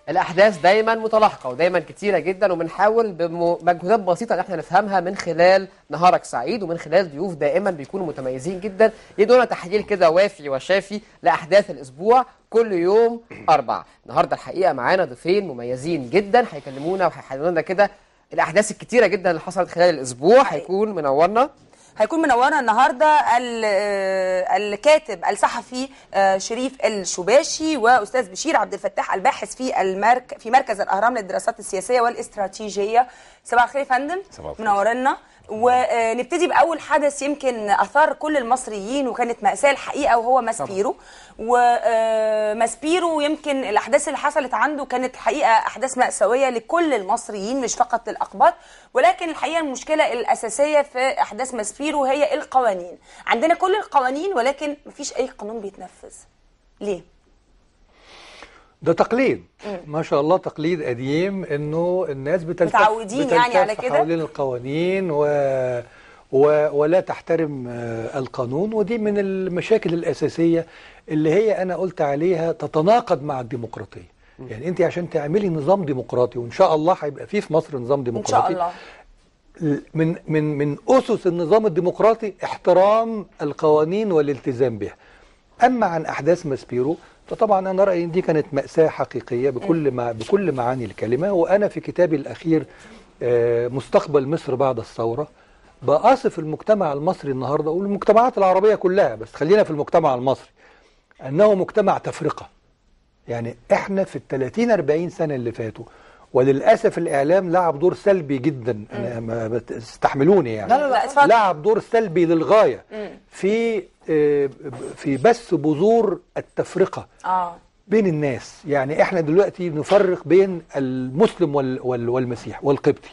الأحداث دايما متلاحقة ودايما كتيرة جدا وبنحاول بمجهودات بسيطة إن احنا نفهمها من خلال نهارك سعيد ومن خلال ضيوف دائما بيكونوا متميزين جدا يدونا تحليل كده وافي وشافي لأحداث الأسبوع كل يوم أربع النهاردة الحقيقة معانا ضيفين مميزين جدا هيكلمونا وهيحللوا لنا كده الأحداث الكتيرة جدا اللي حصلت خلال الأسبوع هيكون منورنا هيكون منورنا النهارده ال- آه، الكاتب الصحفي آه، شريف الشباشي واستاذ بشير عبد الفتاح الباحث في المرك في مركز الاهرام للدراسات السياسيه والاستراتيجيه صباح الخير يا فندم صباح الخير. منورنا ونبتدي باول حدث يمكن اثار كل المصريين وكانت ماساه الحقيقه وهو ماسبيرو وماسبيرو يمكن الاحداث اللي حصلت عنده كانت الحقيقه احداث ماساويه لكل المصريين مش فقط للاقباط ولكن الحقيقه المشكله الاساسيه في احداث ماسبيرو هي القوانين عندنا كل القوانين ولكن مفيش اي قانون بيتنفذ ليه ده تقليد ما شاء الله تقليد قديم انه الناس بتلتف متعودين يعني على بتلتف كده؟ حوالين القوانين و... و... ولا تحترم آه، القانون ودي من المشاكل الأساسية اللي هي أنا قلت عليها تتناقض مع الديمقراطية يعني أنت عشان تعملي نظام ديمقراطي وإن شاء الله هيبقى فيه في مصر نظام ان ديمقراطي شاء الله من من من اسس النظام الديمقراطي احترام القوانين والالتزام بها. اما عن احداث ماسبيرو فطبعا انا رايي ان دي كانت ماساه حقيقيه بكل ما بكل معاني الكلمه وانا في كتابي الاخير آه، مستقبل مصر بعد الثوره بأصف المجتمع المصري النهارده والمجتمعات العربيه كلها بس خلينا في المجتمع المصري انه مجتمع تفرقه. يعني احنا في ال 30 40 سنه اللي فاتوا وللاسف الاعلام لعب دور سلبي جدا انا ما بتستحملوني يعني لا لا لا اتفضل لعب دور سلبي للغايه في آه، في بث بذور التفرقه اه بين الناس يعني احنا دلوقتي نفرق بين المسلم وال وال والمسيح والقبطي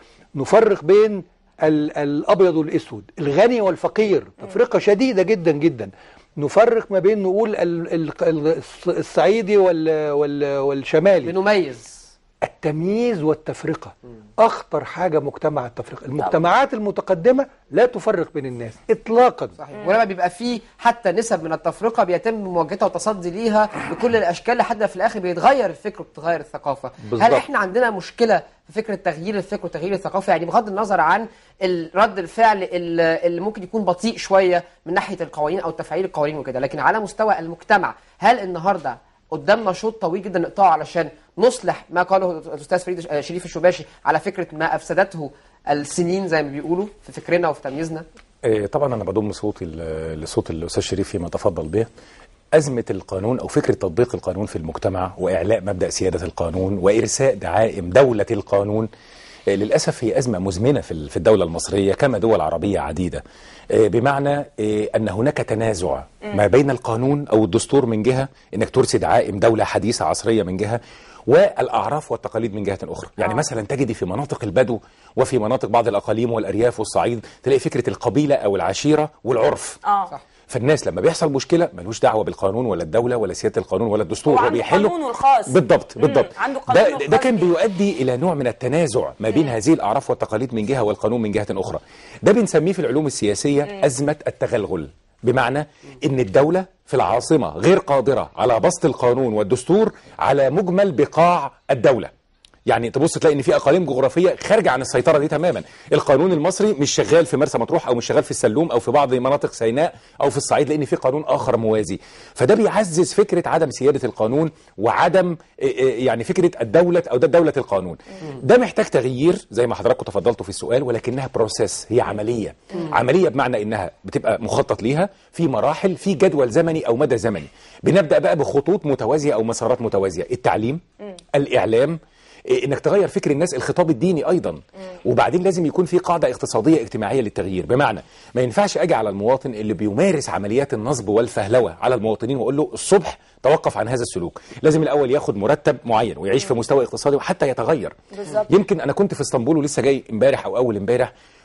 نفرق بين ال الابيض والاسود الغني والفقير تفرقه شديده جدا جدا نفرق ما بين نقول ال ال ال الصعيدي وال وال والشمالي بنميز التمييز والتفرقة أخطر حاجة مجتمع التفرقة المجتمعات المتقدمة لا تفرق بين الناس إطلاقا صحيح ولما بيبقى فيه حتى نسب من التفرقه بيتم مواجهتها والتصدي ليها بكل الاشكال لحد ما في الاخر بيتغير الفكر وبتتغير الثقافه بالظبط. هل احنا عندنا مشكله في فكره تغيير الفكر وتغيير الثقافه يعني بغض النظر عن ال- رد الفعل ال- اللي ممكن يكون بطيء شويه من ناحيه القوانين او تفعيل القوانين وكده لكن على مستوى المجتمع هل النهارده قدامنا شوط طويل جدا نقطعه علشان نصلح ما قاله الاستاذ فريد آه، شريف الشباشي على فكره ما افسدته السنين زي ما بيقولوا في فكرنا وفي تمييزنا إيه، طبعا انا بضم صوتي ل- لصوت الاستاذ شريف فيما تفضل به أزمة القانون أو فكرة تطبيق القانون في المجتمع وإعلاء مبدأ سيادة القانون وإرساء دعائم دولة القانون آه، للأسف هي أزمة مزمنة في ال- في الدولة المصرية كما دول عربية عديدة آه، بمعنى آه، أن هناك تنازع ما بين القانون أو الدستور من جهة أنك ترسي دعائم دولة حديثة عصرية من جهة والأعراف والتقاليد من جهة أخرى يعني آه. مثلا تجدي في مناطق البدو وفي مناطق بعض الأقاليم والأرياف والصعيد تلاقي فكرة القبيلة أو العشيرة والعرف اه صح. فالناس لما بيحصل مشكله ملوش دعوه بالقانون ولا الدوله ولا سياده القانون ولا الدستور هو هو عنده بيحله قانونه الخاص. بالضبط مم. بالضبط عنده قانونه ده, ده الخاص كان بيه. بيؤدي الى نوع من التنازع ما بين هذه الاعراف والتقاليد من جهه والقانون من جهه اخرى ده بنسميه في العلوم السياسيه ازمه التغلغل بمعنى ان الدوله في العاصمه غير قادره على بسط القانون والدستور على مجمل بقاع الدوله يعني تبص تلاقي ان في اقاليم جغرافيه خارجه عن السيطره دي تماما القانون المصري مش شغال في مرسى مطروح او مش شغال في السلوم او في بعض مناطق سيناء او في الصعيد لان في قانون اخر موازي فده بيعزز فكره عدم سياده القانون وعدم إيه إيه يعني فكره الدوله او ده دوله القانون ده محتاج تغيير زي ما حضراتكم تفضلتوا في السؤال ولكنها بروسيس هي عمليه عمليه بمعنى انها بتبقى مخطط ليها في مراحل في جدول زمني او مدى زمني بنبدا بقى بخطوط متوازيه او مسارات متوازيه التعليم الاعلام إيه، انك تغير فكر الناس الخطاب الديني ايضا وبعدين لازم يكون في قاعده اقتصاديه اجتماعيه للتغيير بمعنى ما ينفعش اجي على المواطن اللي بيمارس عمليات النصب والفهلوه على المواطنين واقول له الصبح توقف عن هذا السلوك لازم الاول ياخد مرتب معين ويعيش في مستوى اقتصادي وحتى يتغير بالظبط. يمكن انا كنت في اسطنبول ولسه جاي امبارح او اول امبارح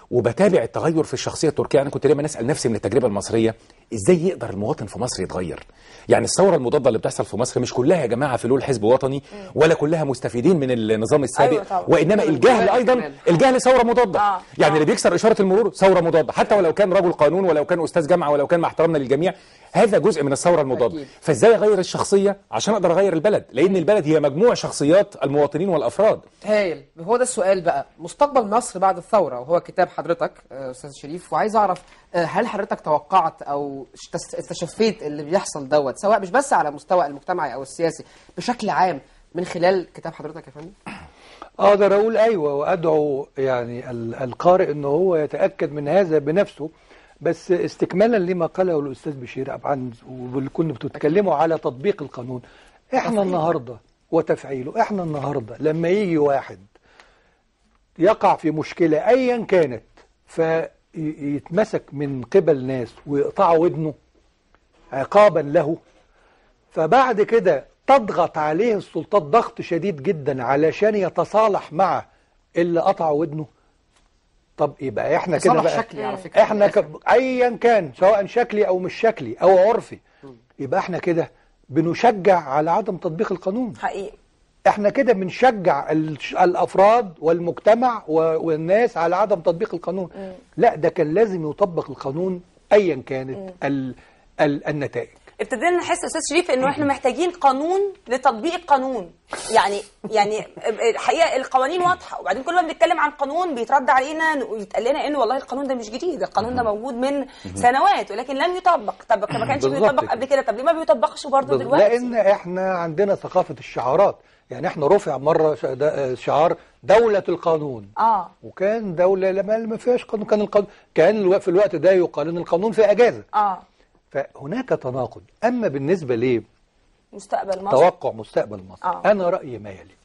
وبتابع التغير في الشخصيه التركيه انا كنت دايما اسال نفسي من التجربه المصريه ازاي يقدر المواطن في مصر يتغير يعني الثوره المضاده اللي بتحصل في مصر مش كلها يا جماعه فلول حزب وطني ولا كلها مستفيدين من النظام السابق أيوة طبعا. وانما الجهل ايضا كمان. الجهل ثوره مضاده آه. يعني آه. اللي بيكسر اشاره المرور ثوره مضاده حتى ولو كان رجل قانون ولو كان استاذ جامعه ولو كان مع احترامنا للجميع هذا جزء من الثوره المضاده أكيد. فازاي اغير الشخصيه عشان اقدر اغير البلد لان البلد هي مجموع شخصيات المواطنين والافراد هايل هو ده السؤال بقى مستقبل مصر بعد الثورة وهو كتاب حضرتك آه، أستاذ شريف وعايز أعرف آه، هل حضرتك توقعت أو استس- استشفيت اللي بيحصل دوت سواء مش بس على مستوى المجتمعي أو السياسي بشكل عام من خلال كتاب حضرتك يا فندم؟ اقدر اقول ايوه وادعو يعني ال- القارئ ان هو يتاكد من هذا بنفسه بس استكمالا لما قاله الاستاذ بشير عن واللي كنا بتتكلموا على تطبيق القانون احنا النهارده وتفعيله احنا النهارده لما يجي واحد يقع في مشكله ايا كانت فيتمسك من قبل ناس ويقطعوا ودنه عقابا له فبعد كده تضغط عليه السلطات ضغط شديد جدا علشان يتصالح مع اللي قطع ودنه طب يبقى احنا كده تصالح بقى شكلي على فكرة احنا ك... ايا كان سواء شكلي او مش شكلي او عرفي يبقى احنا كده بنشجع على عدم تطبيق القانون حقيقي احنا كده بنشجع الش- الافراد والمجتمع و- والناس على عدم تطبيق القانون لا ده كان لازم يطبق القانون ايا كانت ال... ال... النتائج ابتدينا نحس استاذ شريف انه احنا محتاجين قانون لتطبيق القانون يعني يعني الحقيقه القوانين واضحه وبعدين كل ما بنتكلم عن قانون بيترد علينا ويتقال لنا ان والله القانون ده مش جديد القانون ده موجود من سنوات ولكن لم يطبق طب ما كانش بالظبط بيطبق كده. قبل كده طب ليه ما بيطبقش برضه بس- دلوقتي لان احنا عندنا ثقافه الشعارات يعني احنا رفع مره ش- دا- شعار دوله القانون اه وكان دوله لما ما فيهاش قانون كان القانون كان الو- في الوقت ده يقال ان القانون في اجازه اه فهناك تناقض اما بالنسبه مستقبل مصر لتوقع مستقبل مصر آه. انا رايي ما يلي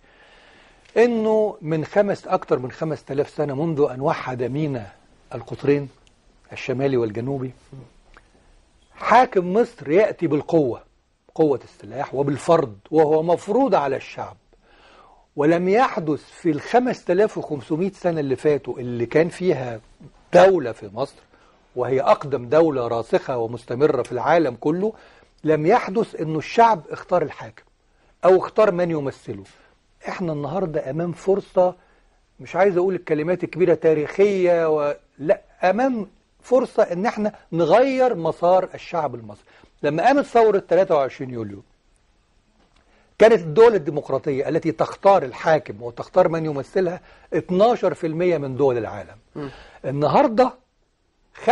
انه من خمس اكثر من 5000 سنه منذ ان وحد مينا القطرين الشمالي والجنوبي حاكم مصر ياتي بالقوه قوه السلاح وبالفرض وهو مفروض على الشعب ولم يحدث في ال 5500 سنه اللي فاتوا اللي كان فيها دوله في مصر وهي اقدم دوله راسخه ومستمره في العالم كله لم يحدث انه الشعب اختار الحاكم او اختار من يمثله احنا النهارده امام فرصه مش عايز اقول الكلمات الكبيره تاريخيه و... لا امام فرصه ان احنا نغير مسار الشعب المصري لما قامت ثوره 23 يوليو كانت الدول الديمقراطيه التي تختار الحاكم وتختار من يمثلها 12% من دول العالم النهارده 65%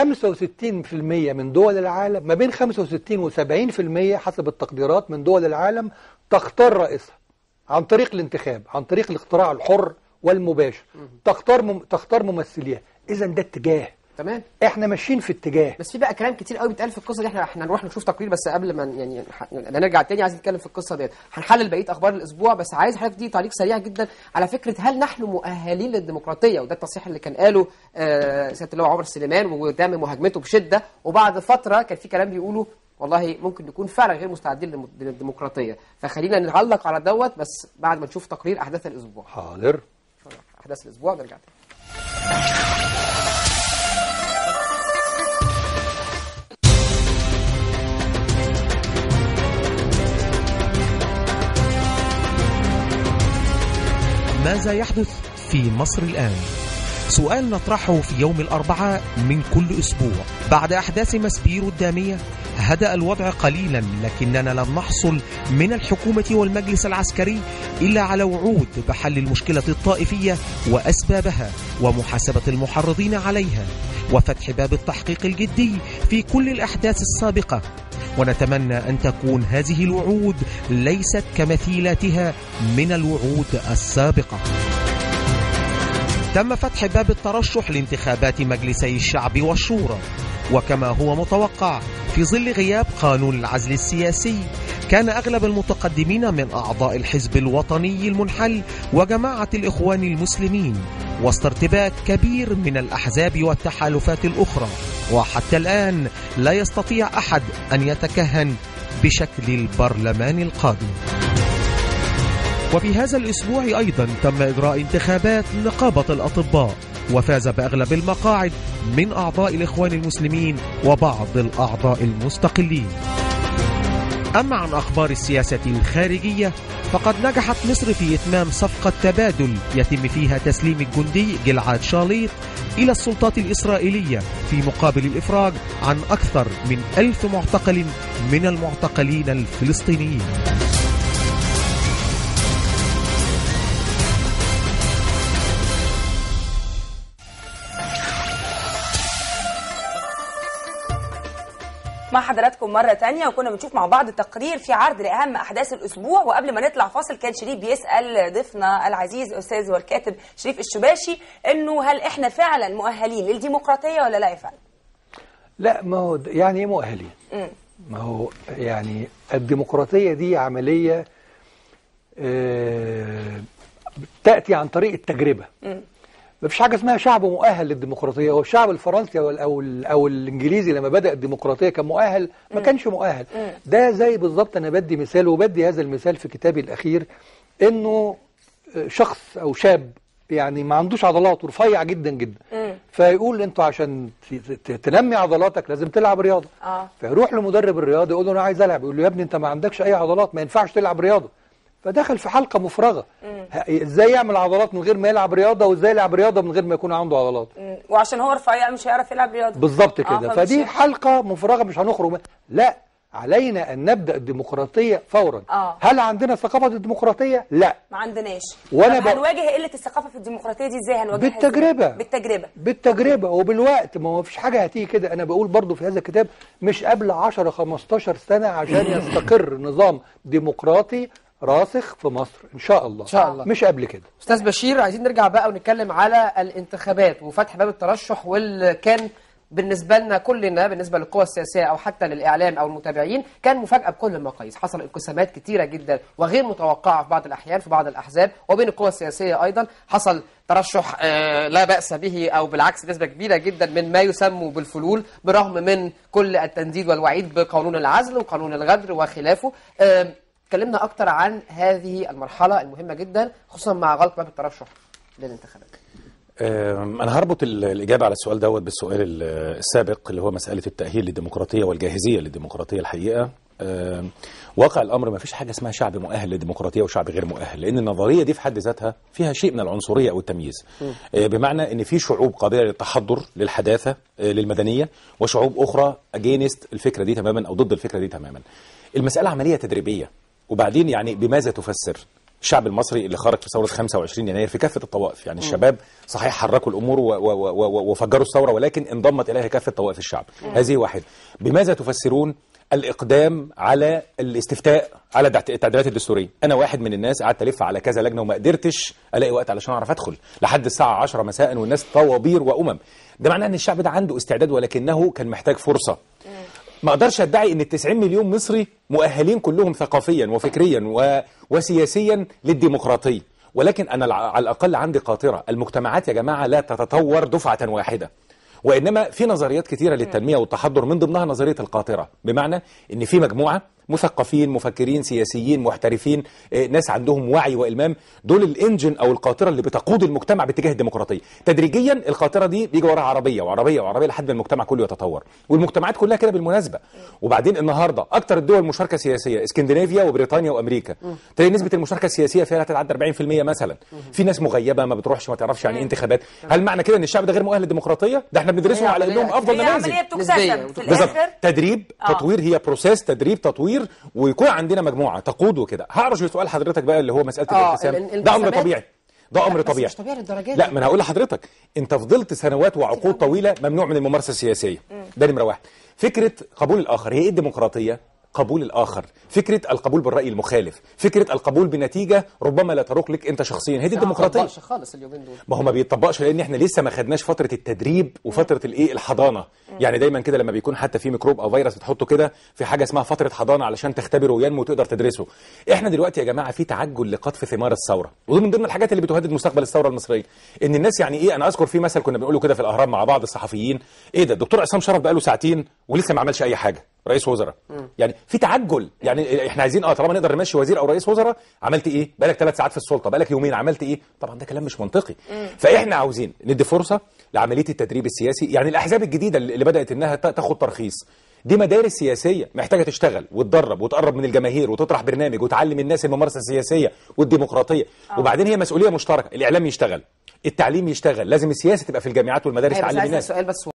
من دول العالم ما بين 65 و70% حسب التقديرات من دول العالم تختار رئيسها عن طريق الانتخاب عن طريق الاختراع الحر والمباشر تختار مم... تختار ممثليها اذا ده اتجاه تمام احنا ماشيين في اتجاه بس في بقى كلام كتير قوي بيتقال في القصه دي احنا احنا نروح نشوف تقرير بس قبل ما يعني ح- نرجع تاني عايز نتكلم في القصه ديت هنحلل بقيه اخبار الاسبوع بس عايز حضرتك دي تعليق سريع جدا على فكره هل نحن مؤهلين للديمقراطيه وده التصريح اللي كان قاله آه سياده اللواء عمر سليمان وقدام مهاجمته بشده وبعد فتره كان في كلام بيقولوا والله ممكن نكون فعلا غير مستعدين للم- للديمقراطيه فخلينا نعلق على دوت بس بعد ما نشوف تقرير احداث الاسبوع حاضر احداث الاسبوع نرجع تاني ماذا يحدث في مصر الآن؟ سؤال نطرحه في يوم الأربعاء من كل أسبوع بعد أحداث مسبيرو الدامية هدأ الوضع قليلا لكننا لم نحصل من الحكومة والمجلس العسكري إلا على وعود بحل المشكلة الطائفية وأسبابها ومحاسبة المحرضين عليها وفتح باب التحقيق الجدي في كل الأحداث السابقة ونتمنى أن تكون هذه الوعود ليست كمثيلاتها من الوعود السابقة تم فتح باب الترشح لانتخابات مجلسي الشعب والشورى وكما هو متوقع في ظل غياب قانون العزل السياسي كان أغلب المتقدمين من أعضاء الحزب الوطني المنحل وجماعة الإخوان المسلمين وسط ارتباك كبير من الأحزاب والتحالفات الأخرى وحتى الآن لا يستطيع أحد أن يتكهن بشكل البرلمان القادم وفي هذا الأسبوع أيضا تم إجراء انتخابات نقابة الأطباء وفاز بأغلب المقاعد من أعضاء الإخوان المسلمين وبعض الأعضاء المستقلين أما عن أخبار السياسة الخارجية فقد نجحت مصر في إتمام صفقة تبادل يتم فيها تسليم الجندي جلعاد شاليط إلى السلطات الإسرائيلية في مقابل الإفراج عن أكثر من ألف معتقل من المعتقلين الفلسطينيين مع حضراتكم مرة تانية وكنا بنشوف مع بعض تقرير في عرض لأهم أحداث الأسبوع وقبل ما نطلع فاصل كان شريف بيسأل ضيفنا العزيز أستاذ والكاتب شريف الشباشي إنه هل إحنا فعلا مؤهلين للديمقراطية ولا لا يا فندم؟ لا ما هو د- يعني ايه مؤهلين ما هو يعني الديمقراطية دي عملية آه، تأتي عن طريق التجربة ما فيش حاجة اسمها شعب مؤهل للديمقراطية هو الشعب الفرنسي أو, ال- أو, ال- أو الإنجليزي لما بدأ الديمقراطية كان مؤهل ما كانش مؤهل ده زي بالظبط أنا بدي مثال وبدي هذا المثال في كتابي الأخير إنه آه، شخص أو شاب يعني ما عندوش عضلات ورفيع جدا جدا فيقول انتوا عشان ت- ت- تنمي عضلاتك لازم تلعب رياضه آه. فيروح لمدرب الرياضه يقول له انا عايز العب يقول له يا ابني انت ما عندكش اي عضلات ما ينفعش تلعب رياضه فدخل في حلقه مفرغه ه- ازاي يعمل عضلات من غير ما يلعب رياضه وازاي يلعب رياضه من غير ما يكون عنده عضلات مم. وعشان هو رفيع مش هيعرف يلعب رياضة بالظبط آه، كده فمش فدي هينفع. حلقه مفرغه مش هنخرج منها لا علينا ان نبدا الديمقراطيه فورا آه. هل عندنا ثقافه الديمقراطيه لا ما عندناش وأنا طب ب- هنواجه قلة الثقافة في الديمقراطية دي ازاي هنواجهها إزاي؟ بالتجربة. بالتجربة بالتجربة وبالوقت ما هو فيش حاجة هتيجي كده أنا بقول برضو في هذا الكتاب مش قبل 10 15 سنة عشان يستقر نظام ديمقراطي راسخ في مصر إن شاء الله إن شاء الله. مش قبل كده استاذ بشير عايزين نرجع بقى ونتكلم على الانتخابات وفتح باب الترشح واللي كان بالنسبه لنا كلنا بالنسبه للقوى السياسيه او حتى للاعلام او المتابعين كان مفاجاه بكل المقاييس حصل انقسامات كتيره جدا وغير متوقعه في بعض الاحيان في بعض الاحزاب وبين القوى السياسيه ايضا حصل ترشح آه، لا باس به او بالعكس نسبه كبيره جدا من ما يسمى بالفلول برغم من كل التنديد والوعيد بقانون العزل وقانون الغدر وخلافه آه، اتكلمنا اكتر عن هذه المرحله المهمه جدا خصوصا مع غلق باب الترشح للانتخابات أم، أنا هربط ال- الإجابة على السؤال دوت بالسؤال ال- السابق اللي هو مسألة التأهيل للديمقراطية والجاهزية للديمقراطية الحقيقة أم، واقع الأمر ما فيش حاجة اسمها شعب مؤهل للديمقراطية وشعب غير مؤهل لأن النظرية دي في حد ذاتها فيها شيء من العنصرية أو التمييز أه، بمعنى أن في شعوب قابلة للتحضر للحداثة أه، للمدنية وشعوب أخرى أجينست الفكرة دي تماما أو ضد الفكرة دي تماما المسألة عملية تدريبية وبعدين يعني بماذا تفسر الشعب المصري اللي خرج في ثوره 25 يناير في كافه الطوائف يعني الشباب صحيح حركوا الامور و- و- و- و- وفجروا الثوره ولكن انضمت اليها كافه طوائف الشعب هذه واحد بماذا تفسرون الاقدام على الاستفتاء على التعت- التعديلات الدستوريه انا واحد من الناس قعدت الف على كذا لجنه وما قدرتش الاقي وقت علشان اعرف ادخل لحد الساعه 10 مساء والناس طوابير وامم ده معناه ان الشعب ده عنده استعداد ولكنه كان محتاج فرصه ما اقدرش ادعي ان ال 90 مليون مصري مؤهلين كلهم ثقافيا وفكريا و... وسياسيا للديمقراطيه ولكن انا الع- على الاقل عندي قاطره المجتمعات يا جماعه لا تتطور دفعه واحده وانما في نظريات كثيره للتنميه والتحضر من ضمنها نظريه القاطره بمعنى ان في مجموعه مثقفين مفكرين سياسيين محترفين آه، ناس عندهم وعي والمام دول الانجن او القاطره اللي بتقود المجتمع باتجاه الديمقراطيه تدريجيا القاطره دي بيجي وراها عربيه وعربيه وعربيه لحد ما المجتمع كله يتطور والمجتمعات كلها كده بالمناسبه وبعدين النهارده اكتر الدول مشاركه سياسيه اسكندنافيا وبريطانيا وامريكا تلاقي نسبه المشاركه السياسيه فيها لا تتعدى 40% مثلا في ناس مغيبه ما بتروحش ما تعرفش يعني إيه انتخابات هل معنى كده ان الشعب ده غير مؤهل للديمقراطيه ده احنا بندرسهم هي على عملية انهم افضل هي نماذج عملية نسبية. بتكتسب في بالظبط الآخر تدريب آه. تطوير هي بروسيس تدريب تطوير ويكون عندنا مجموعه تقود وكده هعرج لسؤال حضرتك بقى اللي هو مساله آه، الانقسام ال- ال- ده امر الانقسامات- طبيعي ده امر لا، بس طبيعي مش طبيعي للدرجة لا دي. ما انا هقول لحضرتك انت فضلت سنوات وعقود طويله ممنوع من الممارسه السياسيه ده نمره واحد فكره قبول الاخر هي ايه الديمقراطيه قبول الاخر فكره القبول بالراي المخالف فكره القبول بنتيجه ربما لا تروق لك انت شخصيا هي دي الديمقراطيه ما بتطبقش خالص اليومين دول ما هو ما بيطبقش لان احنا لسه ما خدناش فتره التدريب وفتره الايه الحضانه يعني دايما كده لما بيكون حتى في ميكروب او فيروس بتحطه كده في حاجه اسمها فتره حضانه علشان تختبره وينمو وتقدر تدرسه احنا دلوقتي يا جماعه في تعجل لقطف ثمار الثوره ودي من ضمن الحاجات اللي بتهدد مستقبل الثوره المصريه ان الناس يعني ايه انا اذكر في مثل كنا بنقوله كده في الاهرام مع بعض الصحفيين ايه ده الدكتور عصام شرف بقاله ساعتين ولسه ما عملش اي حاجه رئيس وزراء يعني في تعجل يعني احنا عايزين اه طالما نقدر نمشي وزير او رئيس وزراء عملت ايه بقالك ثلاث ساعات في السلطه بقالك يومين عملت ايه طبعا ده كلام مش منطقي فاحنا عاوزين ندي فرصه لعمليه التدريب السياسي يعني الاحزاب الجديده اللي بدات انها تا- تاخد ترخيص دي مدارس سياسيه محتاجه تشتغل وتدرب وتقرب من الجماهير وتطرح برنامج وتعلم الناس الممارسه السياسيه والديمقراطيه وبعدين هي مسؤوليه مشتركه الاعلام يشتغل التعليم يشتغل لازم السياسه تبقى في الجامعات والمدارس هي بس تعلم عايز الناس سؤال بس